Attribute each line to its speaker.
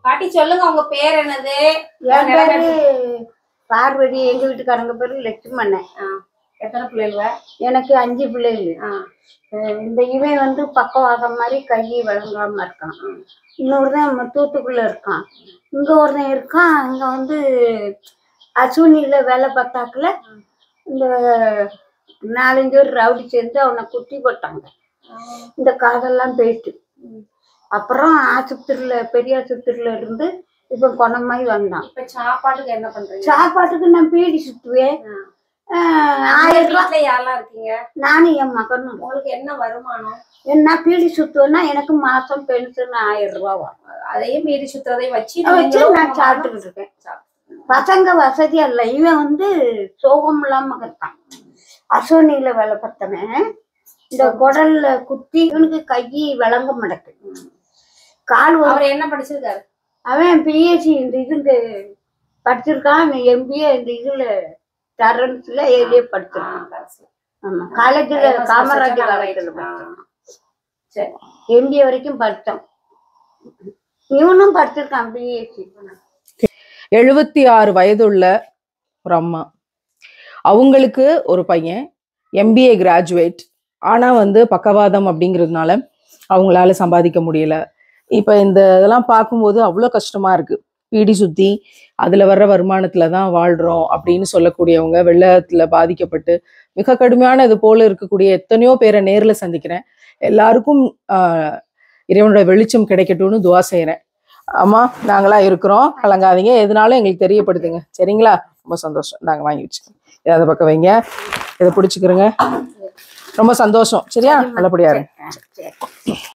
Speaker 1: பாட்டி சொல்லுங்க உங்க பேர் என்னது
Speaker 2: என் பேரு பார்வதி எங்க வீட்டுக்காரங்க பேரு லட்சுமணன்
Speaker 1: ஆ, எத்தனை பிள்ளைங்க
Speaker 2: எனக்கு அஞ்சு பிள்ளைகள்
Speaker 1: ஆ,
Speaker 2: அஹ் இந்த இவன் வந்து பக்கவாதம் மாதிரி கை வழங்காம இருக்கான் இன்னொருதான் நம்ம தூத்துக்குள்ள இருக்கான் இங்க ஒருத்தன் இருக்கான் இங்க வந்து அஸ்வினியில வேலை பார்த்தாக்குல இந்த நாலஞ்சு பேர் ரவுடி சேர்ந்து அவனை குத்தி போட்டாங்க இந்த காதெல்லாம் போயிட்டு அப்புறம் ஆஸ்பத்திரியில பெரிய ஆஸ்பத்திரியில இருந்து இப்ப குணமாய் வந்தான்
Speaker 1: இப்ப சாப்பாட்டுக்கு என்ன பண்றீங்க
Speaker 2: சாப்பாட்டுக்கு நான் பீடி சுத்துவேன்
Speaker 1: ஆ.
Speaker 2: அஹ்
Speaker 1: உங்க
Speaker 2: ஆயிரம் ரூபாய்
Speaker 1: வீட்டுல யாரெல்லாம் இருக்கீங்க
Speaker 2: நானும் என் மகனும்
Speaker 1: உங்களுக்கு என்ன வருமானம்
Speaker 2: என்ன பீடி சுத்துவேன்னா எனக்கு மாசம் பென்ஷன் ஆயிரம் ரூபாய் வரும்
Speaker 1: அதையும் மீறி சுத்துறதை வச்சு
Speaker 2: அதை வச்சு
Speaker 1: நீங்களும்
Speaker 2: நான்
Speaker 1: உங்க
Speaker 2: சாப்பிட்டுக்கிட்டு இருக்கேன்
Speaker 1: சாப்பிட்டு-
Speaker 2: பசங்க வசதியா இல்ல இவன் வந்து சோகம் இல்லாம இருக்கான் அசோனியில வேலை பார்த்தவன் இந்த குடல்ல குத்தி இவனுக்கு கை விளங்க மாட்டேக்கு கால் ஒரு-
Speaker 1: அவர் என்ன படிச்சிருக்காரு
Speaker 2: அவன் பிஎஸ்சி இந்த இதுங்க படிச்சிருக்கான் எம்பிஏ இந்த இதுல டரன்ஸ்ல ஏரியே
Speaker 1: ஆ,
Speaker 2: படிச்சிருக்கான்
Speaker 1: கடைசில.
Speaker 2: ஆமா காலேஜ்ல
Speaker 1: ஐஎம்எஸ்
Speaker 2: காமராஜ்
Speaker 1: படிச்சிருக்காங்க.
Speaker 2: காலேஜ்ல
Speaker 1: ஆ. சரி
Speaker 2: எம்பிஏ வரைக்கும் படித்தான் இவனும் படிச்சிருக்கான் பிஎஸ்சி
Speaker 3: எழுபத்தி ஆறு வயதுள்ள ஒரு அம்மா அவங்களுக்கு ஒரு பையன் எம்பிஏ கிராஜுவேட் ஆனால் வந்து பக்கவாதம் அப்படிங்கிறதுனால அவங்களால சம்பாதிக்க முடியல இப்போ இந்த இதெல்லாம் பார்க்கும்போது அவ்வளோ கஷ்டமா இருக்கு பீடி சுத்தி அதில் வர்ற வருமானத்தில் தான் வாழ்கிறோம் அப்படின்னு சொல்லக்கூடியவங்க வெள்ளத்தில் பாதிக்கப்பட்டு மிக கடுமையான இது போல இருக்கக்கூடிய எத்தனையோ பேரை நேரில் சந்திக்கிறேன் எல்லாருக்கும் ஆஹ், இறைவனோட வெளிச்சம் கிடைக்கட்டும்னு துவா செய்கிறேன் அம்மா நாங்களா இருக்கிறோம் கலங்காதீங்க எதுனாலும் எங்களுக்கு தெரியப்படுத்துங்க சரிங்களா ரொம்ப சந்தோஷம் நாங்கள் வாங்கி வச்சுக்கோங்க இதை அந்த பக்கம் வைங்க இதை பிடிச்சிக்கிறோங்க ரொம்ப சந்தோஷம் சரியா நல்லபடியா இருங்க
Speaker 2: சரி